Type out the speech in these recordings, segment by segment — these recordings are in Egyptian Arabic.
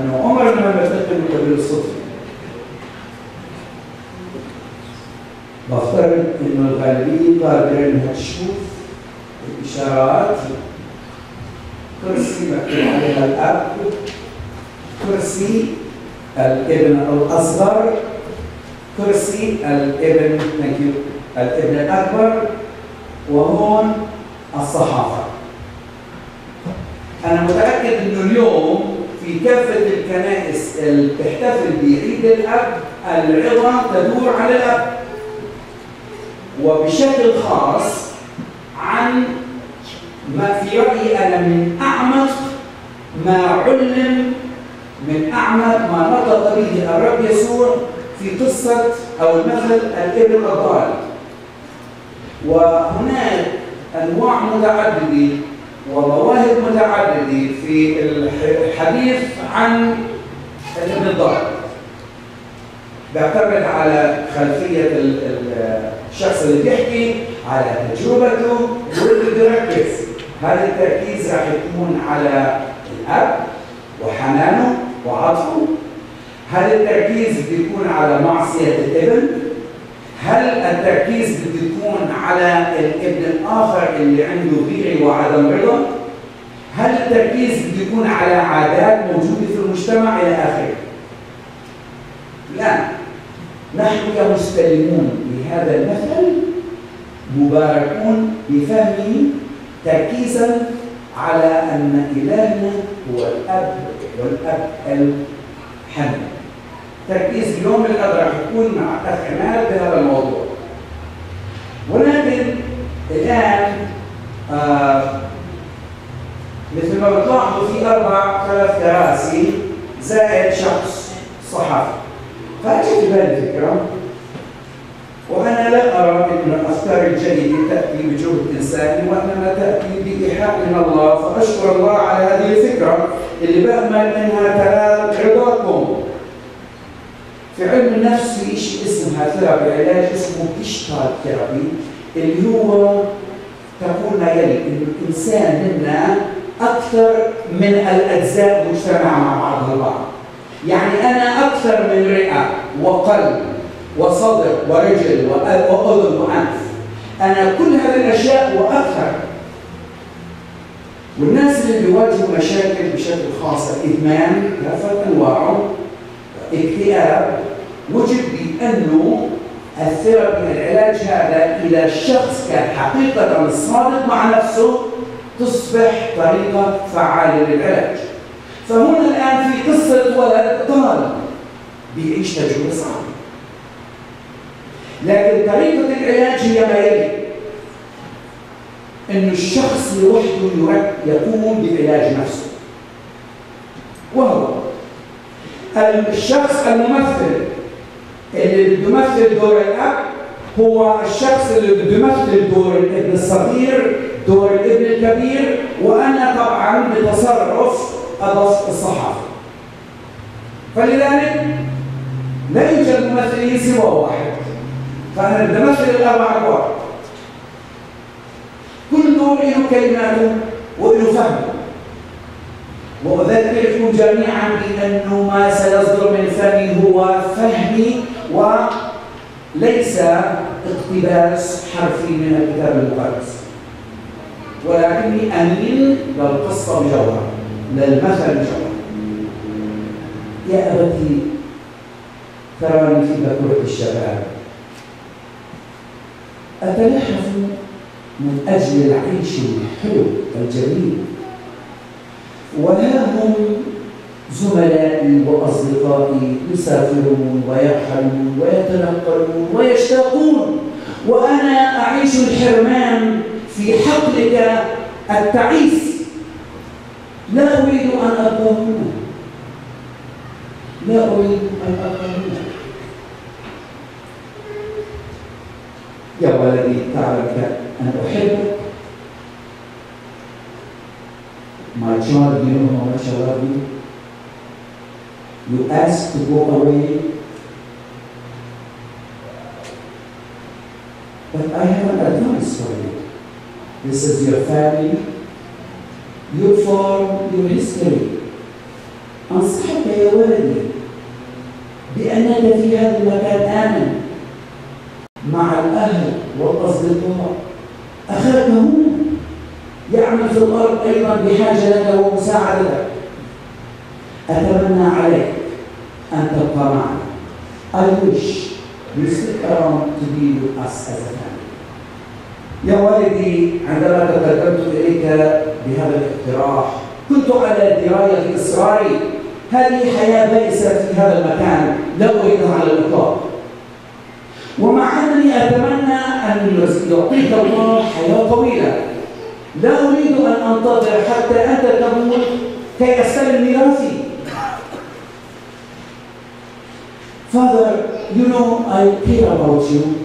لأنه عمرنا ما بنتقي من الصدفة بفترض إنه الغالبية قادرة إنها تشوف الإشارات كرسي مكتوب عليها الأب كرسي الابن الأصغر كرسي الابن الابن الأكبر وهون الصحافة أنا متأكد إنه اليوم في كافة الكنائس اللي بتحتفل بعيد الأب العظة تدور على الأب وبشكل خاص عن ما في رأيي أنا من أعمق ما علم من أعمق ما نطق به الرب يسوع في قصة أو المثل الابن الضال وهناك أنواع متعددة ومواهب متعددة في الحديث عن الابن الضال بيعتمد على خلفية الشخص اللي بيحكي على تجربته واللي بيركز هذا التركيز راح يكون على الأب وحنانه وعطفه هل التركيز بيكون على معصية الابن؟ هل التركيز بيكون على الابن الآخر اللي عنده غيرة وعدم رضا؟ هل التركيز بيكون على عادات موجودة في المجتمع إلى آخره؟ لا نحن كمستلمون لهذا المثل مباركون بفهمه تركيزا على أن إلهنا هو الأب والأب الحنون تركيز اليوم الأب راح يكون مع أخ عماد بهذا الموضوع ولكن الآن آه مثل ما بتلاحظوا في أربع ثلاث كراسي زائد شخص صحفي فأجت بالي فكرة وأنا لا أرى أن الأفكار الجيدة تأتي بجهد إنساني وإنما تأتي بإيحاء من الله فأشكر الله على هذه الفكرة اللي بأمل أنها تنال رضاكم في علم النفس في شيء اسمها ثيرابي علاج اسمه كيشتال ثيرابي اللي هو تقول ما يلي انه الانسان منا اكثر من الاجزاء مجتمعه مع بعضها البعض. يعني انا اكثر من رئه وقلب وصدر ورجل واذن وانف. انا كل هذه الاشياء واكثر. والناس اللي بيواجهوا مشاكل بشكل خاص الادمان كافه انواعه اكتئاب وجد بانه الثيرابي العلاج هذا اذا الشخص كان حقيقه صادق مع نفسه تصبح طريقه فعاله للعلاج. فهنا الان في قصه ولد ضال بيعيش تجربه صعبه. لكن طريقه العلاج هي ما يلي انه الشخص لوحده يقوم بعلاج نفسه. وهو الشخص الممثل اللي بده يمثل دور الاب هو الشخص اللي بده يمثل دور الابن الصغير دور الابن الكبير وانا طبعا بتصرف اضف الصحافه فلذلك لا يوجد ممثلين سوى واحد فانا بدي امثل الاربع ادوار كل دور له كلماته وله فهمه وأذكركم جميعا بأنه ما سيصدر من فمي هو فهمي وليس اقتباس حرفي من الكتاب المقدس ولكني أميل للقصة بجوهر للمثل بجوهر يا أبتي تراني في بكرة الشباب أتلهف من أجل العيش الحلو الجميل وها هم زملائي واصدقائي يسافرون ويرحلون ويتنقلون ويشتاقون وانا اعيش الحرمان في حقلك التعيس لا اريد ان ابقى هنا لا اريد ان ابقى هنا يا ولدي تعرف ان احبك My child, you know how much I love you. You ask to go away. But I have an advice for you. This is your family. You form your history. أنصحك أخبرك يا ولدي بأنك في هذا المكان آمن مع الأهل والأصدقاء أخاك هنا يعمل في الأرض أيضا بحاجة لك ومساعدتك أتمنى عليك أن تبقى معنا I wish you stick around to be with us as a family يا والدي عندما تقدمت إليك بهذا الاقتراح كنت على دراية بإصراري هذه حياة بائسة في هذا المكان لا أريدها على الإطلاق ومع أنني أتمنى أن يعطيك الله حياة طويلة لا أريد أن أنتظر حتى أنت تموت كي أستلم ميراثي Father, you know I care about you.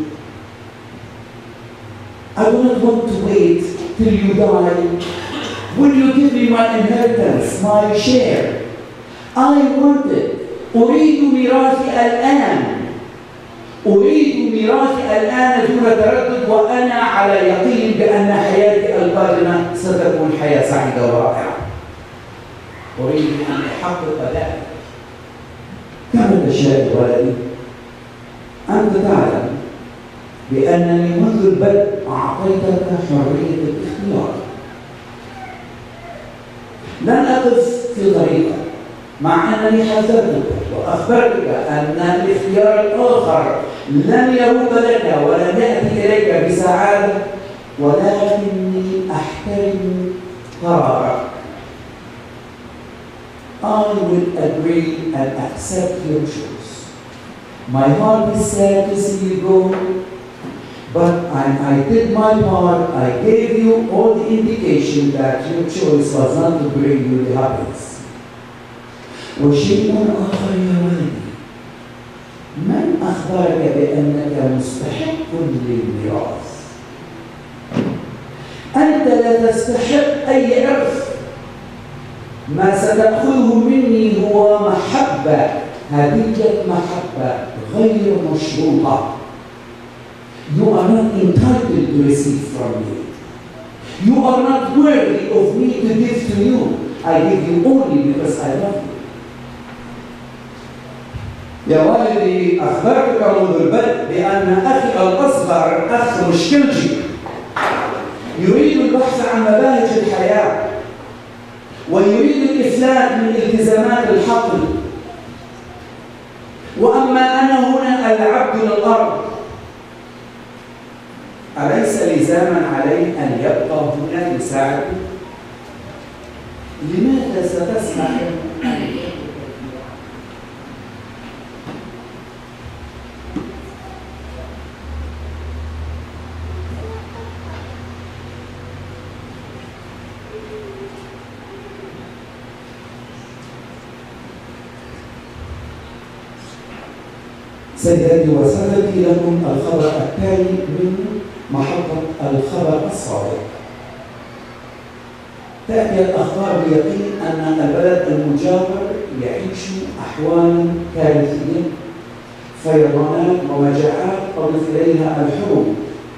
I do not want to wait till you die. Will you give me my inheritance, my share? I want it. أريد ميراثي الآن. أريد ميراثي الآن دون تردد وأنا على يقين بأن حياتي القادمة ستكون حياة سعيدة ورائعة. أريد أن أحقق ذلك. كما تشاء ولدي أنت تعلم بأنني منذ البدء أعطيتك حرية الاختيار لن أقف في طريقك مع أنني حذرتك وأخبرتك أن الاختيار الآخر لن يروب لك ولن يأتي إليك بسعادة ولكني أحترم قرارك I will agree and accept your choice. My heart is sad to see you go, but I, I did my part. I gave you all the indication that your choice was not to bring you the happiness. وشيء آخر يا ولدي من أخبرك بأنك مستحق للميراث؟ أنت لا تستحق أي إرث ما ستأخذه مني هو محبة هدية محبة غير مشروطة You are not entitled to receive from me. You are not worthy of me to give to you. I give you only because I love you. يا والدي أخبرتك منذ البدء بأن أخي الأصغر أخ مشكلتي يريد البحث عن مباهج الحياة ويريد الإفلات من التزامات الحقل وأما أنا هنا العبد للأرض أليس لزاما علي أن يبقى هنا يساعدني؟ لماذا ستسمح أن سيداتي وسادتي لكم الخبر التالي من محطة الخبر الصادق تأتي الأخبار بيقين أن البلد المجاور يعيش أحوالا كارثية فيضانات ومجاعات أضف إليها الحروب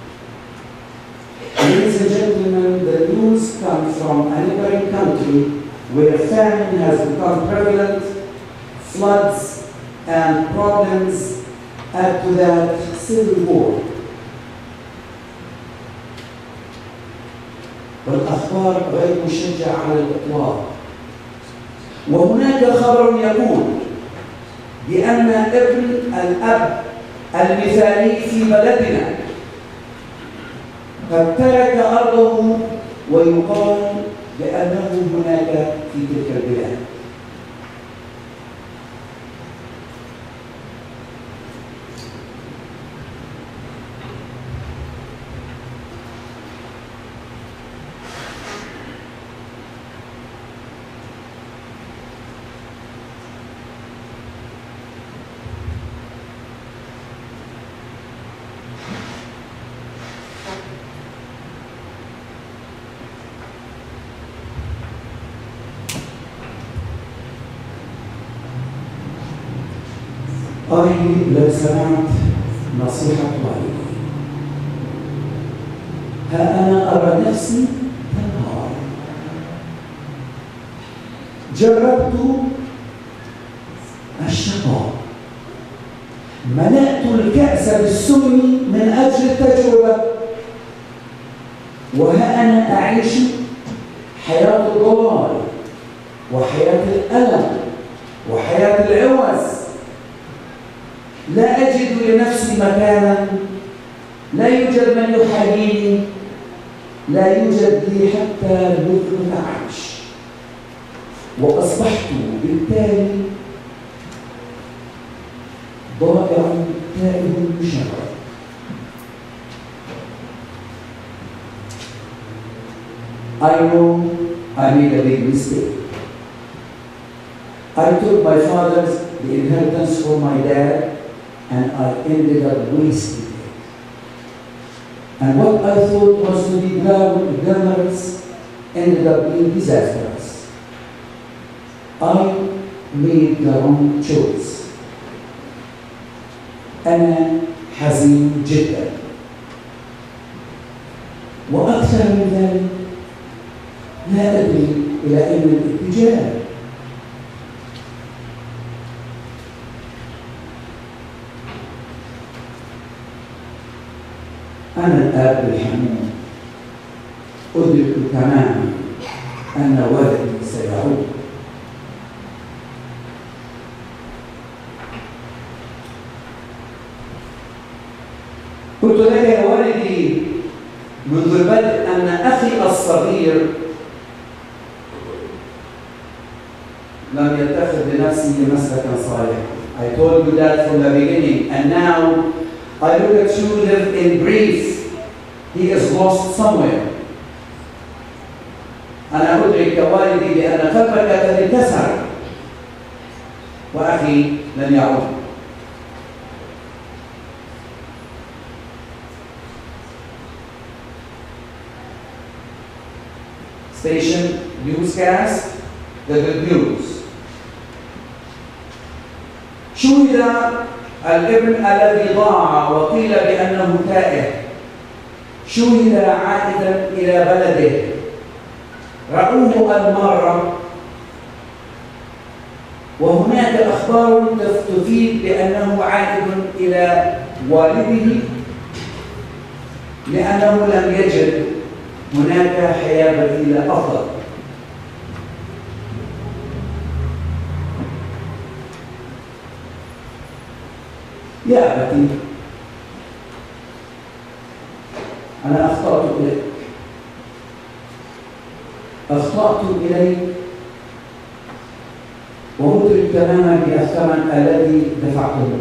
Ladies and gentlemen, the news comes from a neighboring country where famine has become prevalent, floods and problems add to that civil war. والأخبار غير مشجعة على الإطلاق وهناك خبر يقول بأن ابن الأب المثالي في بلدنا قد ترك أرضه ويقال بأنه هناك في تلك البلاد أري لو سمعت نصيحة والدي ها أنا أرى نفسي تنهار جربت الشقاء ملأت الكأس بالسم من أجل التجربة وها أنا أعيش حياة الضلال وحياة الألم وحياة العوز لا أجد لنفسي مكانا لا يوجد من يحييني لا يوجد لي حتى لقمة عيش وأصبحت بالتالي ضائع تائه مشرد I know I made a big mistake. I took my father's the inheritance from my dad and I ended up wasting it. And what I thought was to be glamorous ended up being disastrous. I made the wrong choice. أنا حزين جدا وأكثر من ذلك لا أدري إلى أين الاتجاه أنا الآب الحنون أدرك تماما أن ولدي سيعود قلت لك يا والدي منذ البدء أن أخي الصغير لم يتخذ لنفسه مسلكا صالحا. I told you that from the beginning and now I look at you live in Greece. He is lost somewhere. أنا أدرك والدي بأن قلبك قد انكسر وأخي لن يعود. Station newscast, the good news. شهد الابن الذي ضاع وقيل بأنه تائه شهد عائدا إلى بلده رأوه المارة وهناك أخبار تفيد بأنه عائد إلى والده لأنه لم يجد هناك حياة بديلة أفضل يا أبتي أنا أخطأت إليك أخطأت إليك وأدرك تماما بالثمن الذي دفعته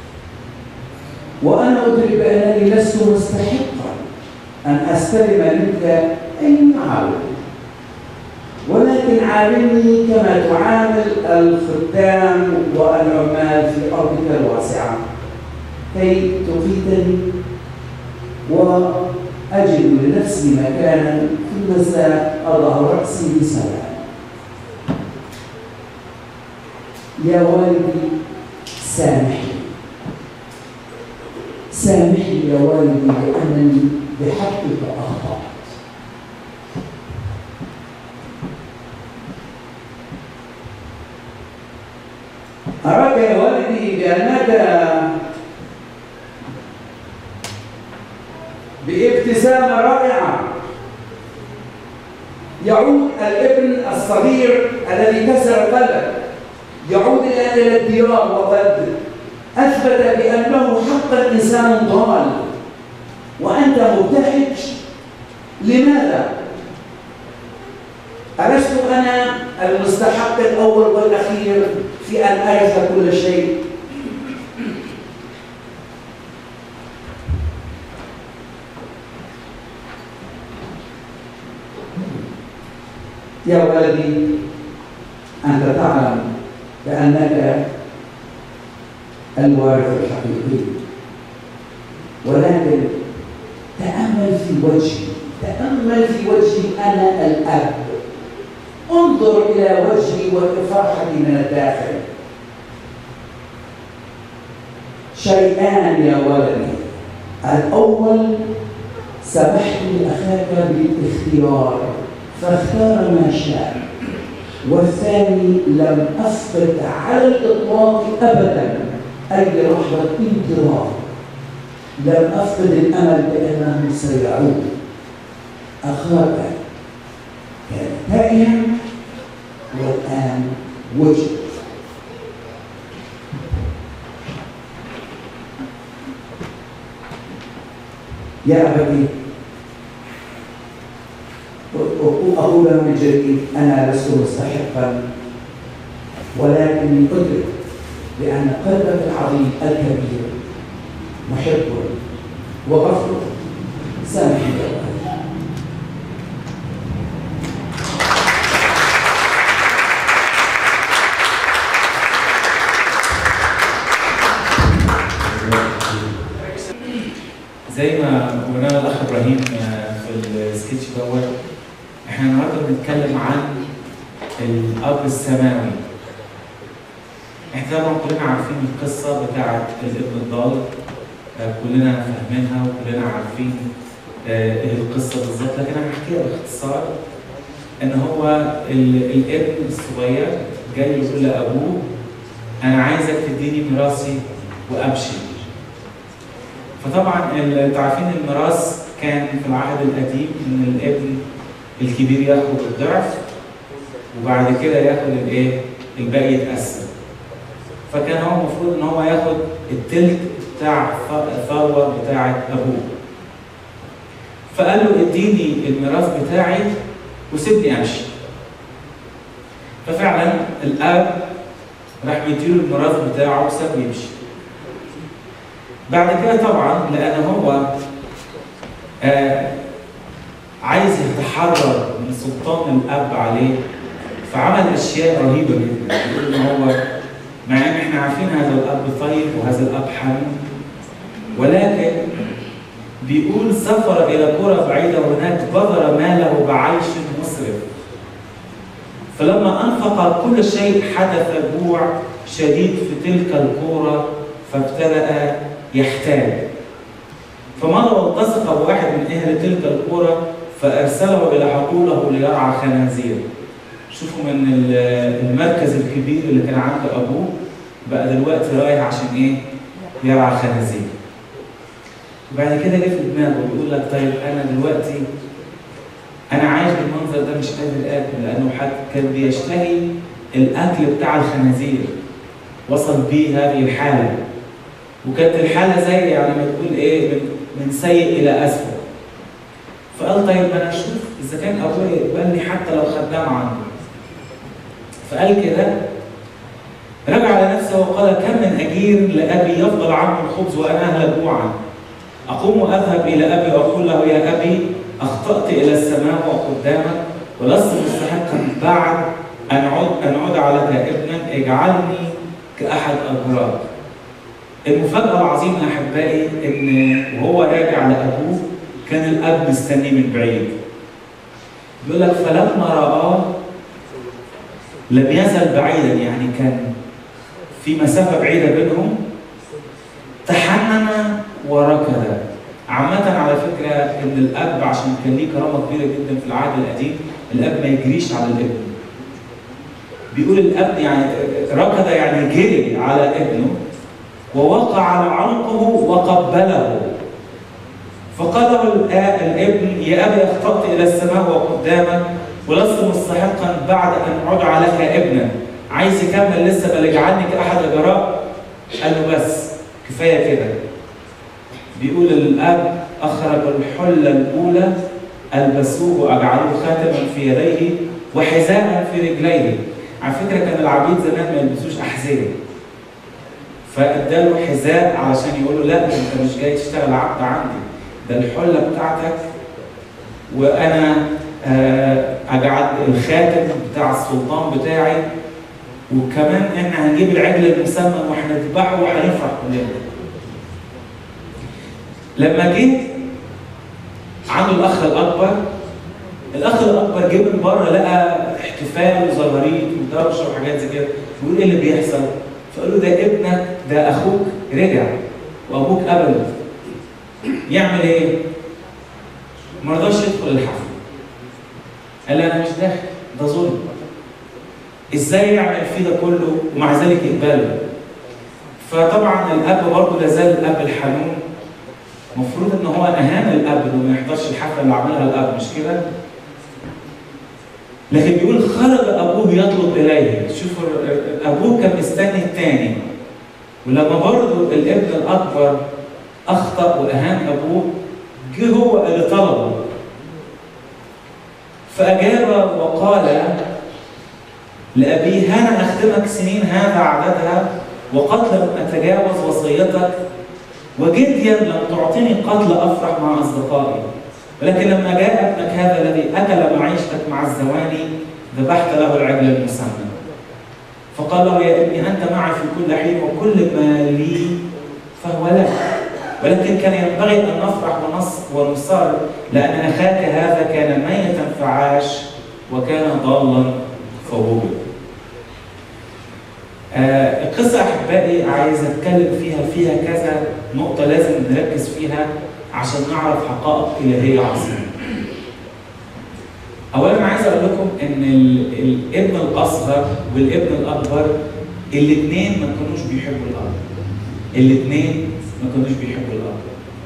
وأنا أدرك بأنني لست مستحقا أن أستلم منك أي معاون ولكن عاملني كما تعامل الخدام والعمال في أرضك الواسعة كي تقيتني وأجد لنفسي مكانا في المساء أضع رأسي بسلام يا والدي سامحني سامحني يا والدي لأنني بحقك أخطأت أراك يا والدي بأنك بابتسامة رائعة يعود الابن الصغير الذي كسر قلبك يعود إلى الديار وقد أثبت بأنه حقا إنسان ضال وأنت مبتهج لماذا؟ ألست أنا المستحق الأول والأخير في أن أعرف كل شيء؟ يا ولدي أنت تعلم بأنك الوارث الحقيقي ولكن تأمل في وجهي تأمل في وجهي أنا الأب انظر إلى وجهي وفرحتي من الداخل شيئان يا ولدي الأول سمحت لأخاك بالاختيار فاختار ما شاء والثاني لم أفقد على الإطلاق أبدا أي لحظة انتظار لم أفقد الأمل بأنهم سيعودوا أخاك كان تائها والآن وجد يا أبتي أقول من جديد أنا لست مستحقا ولكني أدرك بأن قلبك العظيم الكبير محب وغفور سامحني زي ما قلنا الاخ ابراهيم في السكتش دوت احنا النهارده بنتكلم عن الاب السماوي احنا طبعا كلنا عارفين القصه بتاعه الابن الضال كلنا فاهمينها وكلنا عارفين ايه القصه بالظبط لكن انا هحكيها باختصار ان هو الابن الصغير جاي يقول لابوه انا عايزك تديني ميراثي وامشي فطبعا انتوا عارفين الميراث كان في العهد القديم ان الابن الكبير ياخد الضعف وبعد كده ياخد الايه؟ الباقي يتقسم. فكان هو المفروض ان هو ياخد التلت بتاع الثروه بتاعه ابوه. فقال له اديني الميراث بتاعي وسيبني امشي. ففعلا الاب راح مديله الميراث بتاعه وسابه يمشي. بعد كده طبعا لان هو آه عايز يتحرر من سلطان الاب عليه فعمل اشياء رهيبه جدا يقول ان هو مع ان احنا عارفين هذا الاب طيب وهذا الاب حنون ولكن بيقول سافر الى قرى بعيده وهناك بذر ماله بعيش مسرف فلما انفق كل شيء حدث جوع شديد في تلك القرى فابتدأ يحتاج فمضى والتصق بواحد من اهل تلك القرى فارسله الى حقوله ليرعى خنازير شوفوا من المركز الكبير اللي كان عند ابوه بقى دلوقتي رايح عشان ايه يرعى خنازير وبعد كده جه في دماغه بيقول لك طيب انا دلوقتي انا عايش بالمنظر ده مش قادر اكل لانه حد كان بيشتهي الاكل بتاع الخنازير وصل بيه هذه الحاله وكانت الحاله زي يعني ما تقول ايه من, من سيء الى اسوء فقال طيب ما انا اشوف اذا كان ابويا يقبلني حتى لو خدام عنده فقال كده رجع على نفسه وقال كم من اجير لابي يفضل عنه الخبز وانا اهلك جوعا اقوم واذهب الى ابي واقول له يا ابي اخطات الى السماء وقدامك ولست مستحقا بعد ان اعود ان اعود لك ابنا اجعلني كاحد ابراك المفاجأة العظيمة يا أحبائي إن وهو راجع لأبوه كان الأب مستنيه من بعيد. بيقول لك فلما رآه لم يزل بعيدا يعني كان في مسافة بعيدة بينهم تحنن وركض. عامة على فكرة إن الأب عشان كان ليه كرامة كبيرة جدا في العهد القديم الأب ما يجريش على الابن. بيقول الأب يعني ركض يعني جري على ابنه ووقع على عنقه وقبله فقال له الابن يا ابي اخطات الى السماء وقدامك ولست مستحقا بعد ان اعد لك ابنا عايز يكمل لسه بل اجعلني كاحد الاجراء قال له بس كفايه كده بيقول الاب اخرج الحله الاولى البسوه واجعله خاتما في يديه وحذاء في رجليه على فكره كان العبيد زمان ما يلبسوش احذيه فاداله حذاء علشان يقول له لا انت مش جاي تشتغل عبد عندي ده الحله بتاعتك وانا اجعل الخاتم بتاع السلطان بتاعي وكمان احنا هنجيب العجل المسمن وهنذبحه وهنفرح كلنا. لما جيت عنده الاخ الاكبر الاخ الاكبر جه من بره لقى احتفال وزغاريد ودوشه وحاجات زي كده بيقول ايه اللي بيحصل؟ فقالوا ده ابنك ده اخوك رجع وابوك قبله يعمل ايه؟ ما رضاش يدخل الحفل قال لي انا مش داخل ده ظلم ازاي يعمل فيه ده كله ومع ذلك يقبله فطبعا الاب برضه لا زال الاب الحنون المفروض ان هو اهان الاب انه ما يحضرش الحفله اللي عملها الاب مش كده؟ لكن بيقول خرج ابوه يطلب اليه شوفوا ابوه كان مستني الثاني ولما برضه الابن الاكبر اخطا واهان ابوه جه هو اللي طلبه فاجاب وقال لابيه انا اخدمك سنين هذا عددها وقد لم اتجاوز وصيتك وجديا لم تعطني قتل افرح مع اصدقائي ولكن لما جاء ابنك هذا الذي اكل معيشتك مع الزواني ذبحت له العجل المسمى فقال له يا ابني انت معي في كل حين وكل ما لي فهو لك ولكن كان ينبغي ان نفرح ونص ونصر لان اخاك هذا كان ميتا فعاش وكان ضالا فوجد. آه القصه احبائي عايز اتكلم فيها فيها كذا نقطه لازم نركز فيها عشان نعرف حقائق الهيه عظيمه. اولا عايز اقول لكم ان الابن الاصغر والابن الاكبر الاثنين ما كانوش بيحبوا الاب. الاثنين ما كانوش بيحبوا الاب.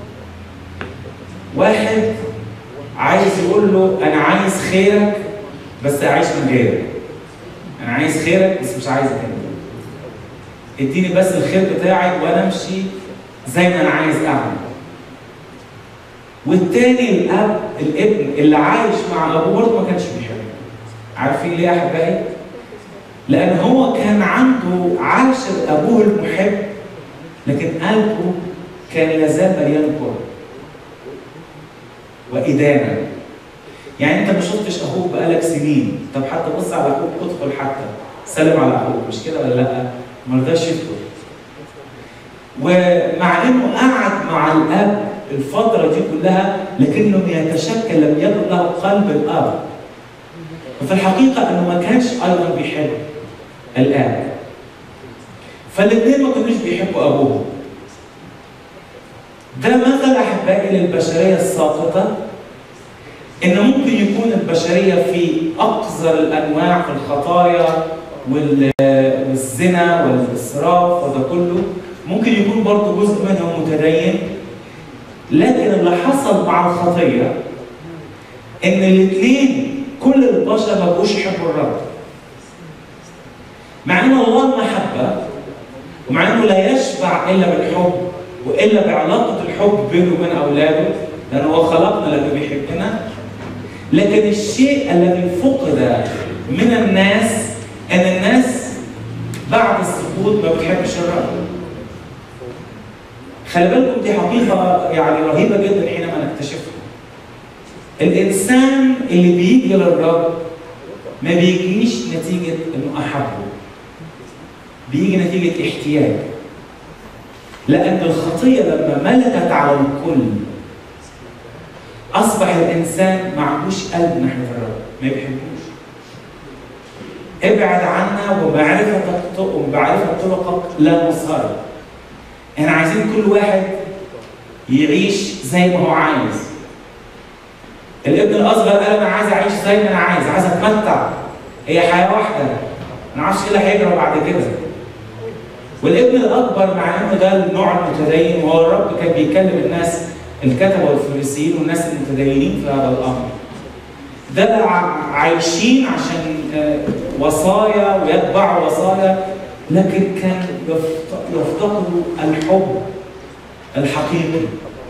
واحد عايز يقول له انا عايز خيرك بس اعيش من غيرك. انا عايز خيرك بس مش عايزك انت. اديني بس الخير بتاعي وانا امشي زي ما انا عايز اعمل. والتاني الاب الابن اللي عايش مع ابوه برضه ما كانش بيحبه. عارفين ليه يا احبائي؟ لان هو كان عنده عاشر ابوه المحب لكن قلبه كان لازال مليان كره. وادانه. يعني انت ما شفتش اخوك بقالك سنين، طب حتى بص على اخوك ادخل حتى سلم على اخوك مش كده ولا لا؟ ما رضاش يدخل. ومع انه قعد مع الاب الفترة دي كلها لكنه يتشكل لم يكن له قلب الأب وفي الحقيقة أنه ما كانش أيضا بيحب الآب فالاثنين ما كانوش بيحبوا أبوهم ده مثل أحبائي للبشرية الساقطة إن ممكن يكون البشرية في أقذر الأنواع في الخطايا والزنا والإسراف وده كله ممكن يكون برضه جزء منهم متدين لكن اللي حصل مع الخطية إن الاثنين كل البشر ما بقوش يحبوا الرب. مع إن الله محبة ومع إنه لا يشبع إلا بالحب وإلا بعلاقة الحب بينه وبين أولاده لأنه هو خلقنا لأنه بيحبنا لكن الشيء الذي فقد من الناس أن الناس بعد السقوط ما بتحبش الرب. خلي بالكم دي حقيقة يعني رهيبة جدا حينما نكتشفها. الإنسان اللي بيجي للرب ما بيجيش نتيجة إنه أحبه. بيجي نتيجة احتياج. لأن الخطية لما ملكت على الكل أصبح الإنسان ما عندوش قلب ناحية الرب، ما بيحبوش. ابعد عنا ومعرفتك ومعرفة طرقك لا نصهر. احنا عايزين كل واحد يعيش زي ما هو عايز الابن الاصغر قال انا عايز اعيش زي ما انا عايز عايز اتمتع هي حياه واحده ما نعرفش ايه اللي هيجرى بعد كده والابن الاكبر مع انه ده النوع المتدين وهو الرب كان بيكلم الناس الكتبه والفريسيين والناس المتدينين في هذا الامر ده عايشين عشان وصايا ويتبعوا وصايا لكن كان يفتقدوا الحب الحقيقي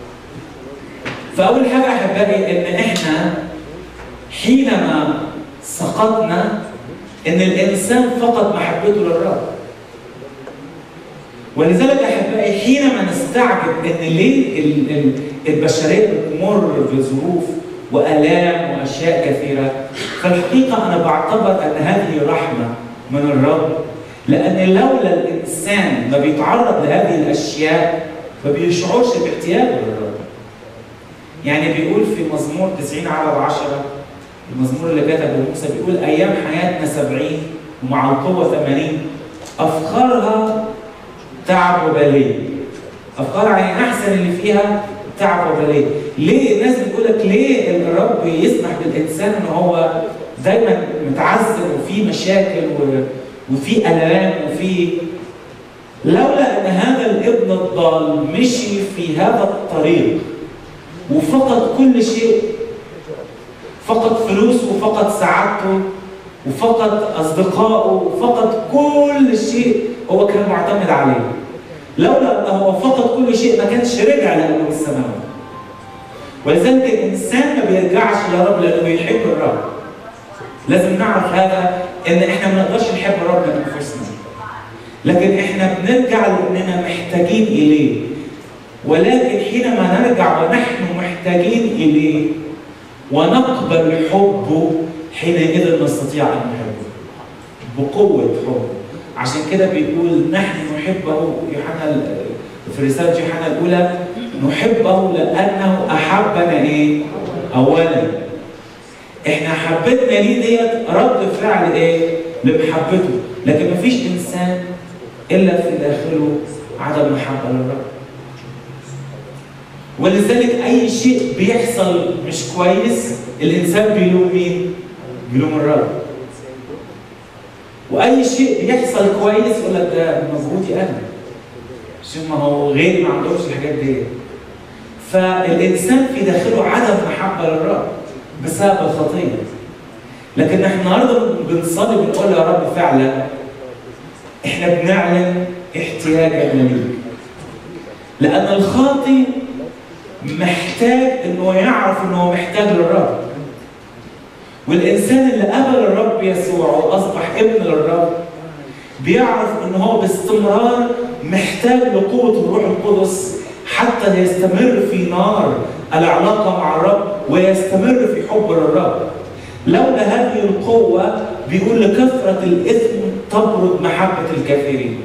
فأول حاجة أحبائي إن إحنا حينما سقطنا إن الإنسان فقد محبته للرب ولذلك أحبائي حينما نستعجب إن ليه البشرية بتمر بظروف وآلام وأشياء كثيرة فالحقيقة أنا بعتبر أن هذه رحمة من الرب لأن لولا الإنسان ما بيتعرض لهذه الأشياء ما بيشعرش باحتياجه للرب. يعني بيقول في مزمور 90 على العشرة المزمور اللي كتبه موسى بيقول أيام حياتنا سبعين ومع القوة ثمانين أفخارها تعب وبلية. أفكار يعني أحسن اللي فيها تعب وبلية. ليه الناس بتقول لك ليه الرب يسمح بالإنسان إن هو دايما متعذب وفي مشاكل و... وفي الام وفي لولا ان هذا الابن الضال مشي في هذا الطريق وفقد كل شيء فقد فلوسه وفقد سعادته وفقد اصدقائه وفقد كل شيء هو كان معتمد عليه لولا انه هو فقد كل شيء ما كانش رجع لابوه السماوي ولذلك الانسان ما بيرجعش لرب لانه بيحب الرب لازم نعرف هذا ان احنا ما نقدرش نحب الرب من انفسنا لكن احنا بنرجع لاننا محتاجين اليه ولكن حينما نرجع ونحن محتاجين اليه ونقبل حبه حينئذ نستطيع ان نحبه بقوه حبه عشان كده بيقول نحن نحبه يوحنا في رساله يوحنا الاولى نحبه لانه احبنا ايه؟ اولا احنا حبتنا ليه ديت رد فعل ايه؟ لمحبته لكن مفيش انسان الا في داخله عدم محبه للرب ولذلك اي شيء بيحصل مش كويس الانسان بيلوم مين؟ بيلوم الرب واي شيء بيحصل كويس يقول لك ده مجهودي انا شوف ما هو غيري ما عندهمش الحاجات دي فالانسان في داخله عدم محبه للرب بسبب الخطيه لكن احنا النهارده بنصلي بنقول يا رب فعلا احنا بنعلن احتياجنا ليك لان الخاطي محتاج انه يعرف انه محتاج للرب والانسان اللي قبل الرب يسوع واصبح ابن للرب بيعرف ان هو باستمرار محتاج لقوه الروح القدس حتى يستمر في نار العلاقه مع الرب ويستمر في حب للرب لولا هذه القوه بيقول لكثره الاثم تبرد محبه الكافرين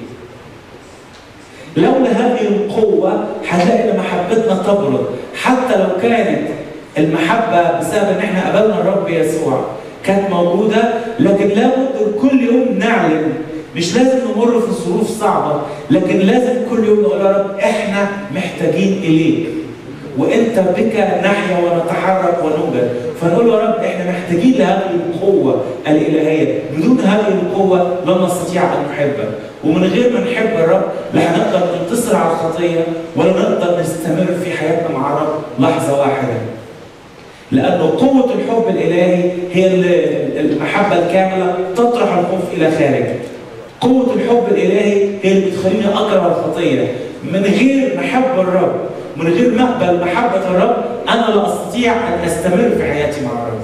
لولا هذه القوه هنلاقي ان محبتنا تبرد حتى لو كانت المحبة بسبب ان احنا قبلنا الرب يسوع كانت موجودة لكن لابد كل يوم نعلن مش لازم نمر في ظروف صعبة لكن لازم كل يوم نقول يا رب احنا محتاجين اليك وانت بك نحيا ونتحرك ونوجد فنقول يا رب احنا محتاجين لهذه القوة الإلهية بدون هذه القوة لن نستطيع أن نحبك ومن غير ما نحب الرب لا هنقدر ننتصر على الخطية ولا نقدر نستمر في حياتنا مع الرب لحظة واحدة لأن قوة الحب الإلهي هي المحبة الكاملة تطرح الخوف إلى خارج. قوة الحب الإلهي هي اللي بتخليني أكره الخطية. من غير ما أحب الرب، من غير ما أقبل محبة الرب، أنا لا أستطيع أن أستمر في حياتي مع الرب.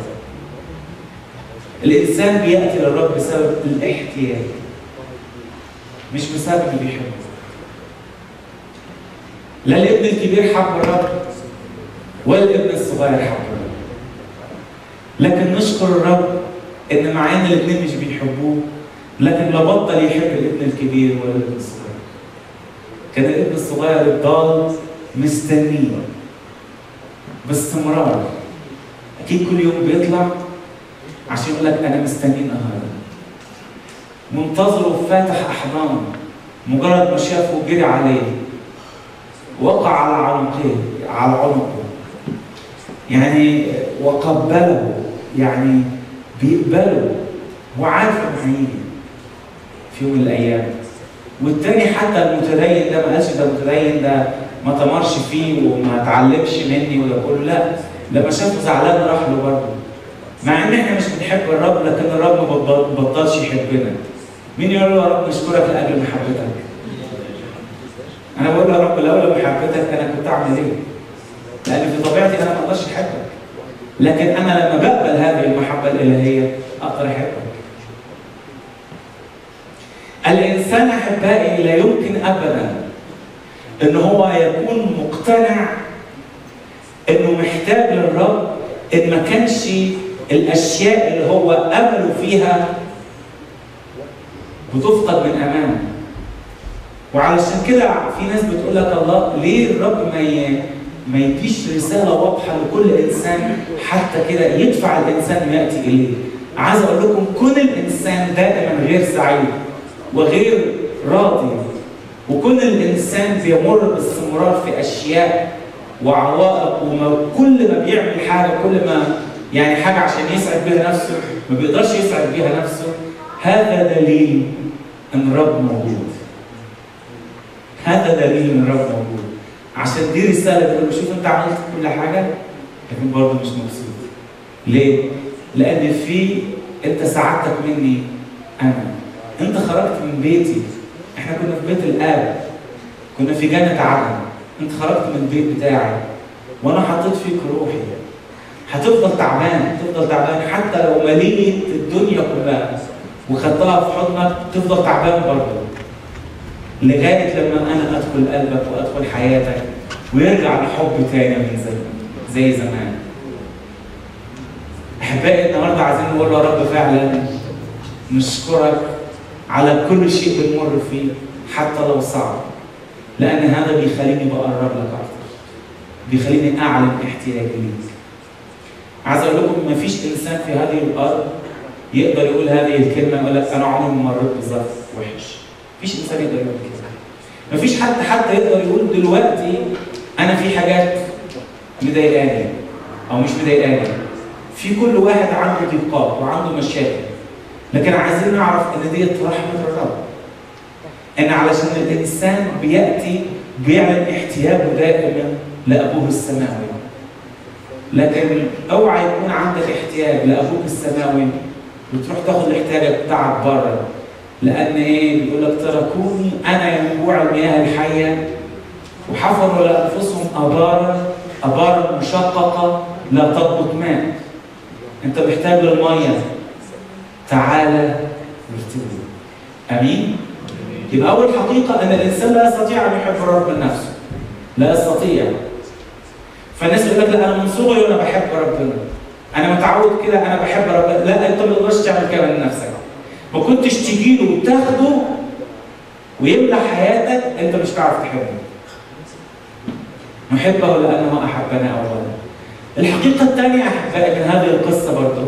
الإنسان بيأتي للرب بسبب الاحتياج. مش بسبب اللي بيحبه. لا الابن الكبير حب الرب ولا الابن الصغير حب الرب. لكن نشكر الرب ان مع ان الاثنين مش بيحبوه لكن لا بطل يحب الابن الكبير ولا الابن الصغير. كان الابن الصغير الضال مستنيه باستمرار. اكيد كل يوم بيطلع عشان يقول لك انا مستنيه النهارده. منتظره فاتح احضانه مجرد ما شافه جري عليه وقع على عنقه على عنقه يعني وقبله يعني بيقبله وعارف انه هيجي في يوم من الايام والتاني حتى المتدين ده ما قالش ده المتدين ده ما تمرش فيه وما اتعلمش مني ولا كله لا لما شافه زعلان راح له برضه مع ان احنا مش بنحب الرب لكن الرب ما بطلش يحبنا مين يقول له يا رب نشكرك لاجل محبتك انا بقول له يا رب لولا محبتك انا كنت اعمل ايه لان في طبيعتي انا ما اقدرش احبك لكن انا لما بقبل هذه المحبه الالهيه اقدر احبك الانسان احبائي لا يمكن ابدا ان هو يكون مقتنع انه محتاج للرب ان ما كانش الاشياء اللي هو امله فيها بتفقد من امامه وعلشان كده في ناس بتقول لك الله ليه الرب ما ي... ما يديش رساله واضحه لكل انسان حتى كده يدفع الانسان ياتي اليه. عايز اقول لكم كون الانسان دائما غير سعيد وغير راضي وكون الانسان بيمر باستمرار في اشياء وعوائق وما كل ما بيعمل حاجه كل ما يعني حاجه عشان يسعد بها نفسه ما بيقدرش يسعد بها نفسه هذا دليل ان الرب موجود هذا دليل ان الرب موجود عشان دي رساله تقول له شوف انت عملت كل حاجه لكن برضه مش مبسوط ليه؟ لان في انت سعادتك مني انا انت خرجت من بيتي احنا كنا في بيت الاب كنا في جنة عدن انت خرجت من البيت بتاعي وانا حطيت فيك روحي هتفضل تعبان تفضل تعبان حتى لو مليت الدنيا كلها وخدتها في حضنك تفضل تعبان برضه لغايه لما انا ادخل قلبك وادخل حياتك ويرجع لحب تاني من زمان زي زمان احبائي النهارده عايزين نقول له يا رب فعلا نشكرك على كل شيء بنمر فيه حتى لو صعب لان هذا بيخليني بقرب لك اكتر بيخليني اعلن احتياجي ليك عايز اقول لكم ما فيش انسان في هذه الارض يقدر يقول هذه الكلمه يقول لك انا عمري ما مريت بظرف وحش مفيش انسان يقدر يقول كده مفيش حد حتى يقدر يقول دلوقتي انا في حاجات مضايقاني او مش مضايقاني في كل واحد عنده ضيقات وعنده مشاكل لكن عايزين نعرف ان ديت رحمه الرب ان علشان الانسان بياتي بيعمل احتياجه دائما لابوه السماوي لكن اوعى يكون عندك احتياج لابوك السماوي وتروح تاخد الاحتياج بتاعك بره لان ايه بيقول لك تركوني انا ينبوع المياه الحيه وحفروا لانفسهم ابارا ابارا مشققه لا تضبط ماء انت محتاج للميه تعالى وارتوي امين يبقى اول حقيقه ان الانسان لا يستطيع ان يحب الرب من نفسه لا يستطيع فالناس يقول لك لا انا من صغري وانا بحب ربنا انا متعود كده انا بحب ربنا لا انت ما تقدرش تعمل كده من نفسك ما كنتش تجي له وتاخده ويملى حياتك انت مش هتعرف تحبه نحبه لانه احبنا اولا الحقيقه الثانيه احبائي من هذه القصه برضه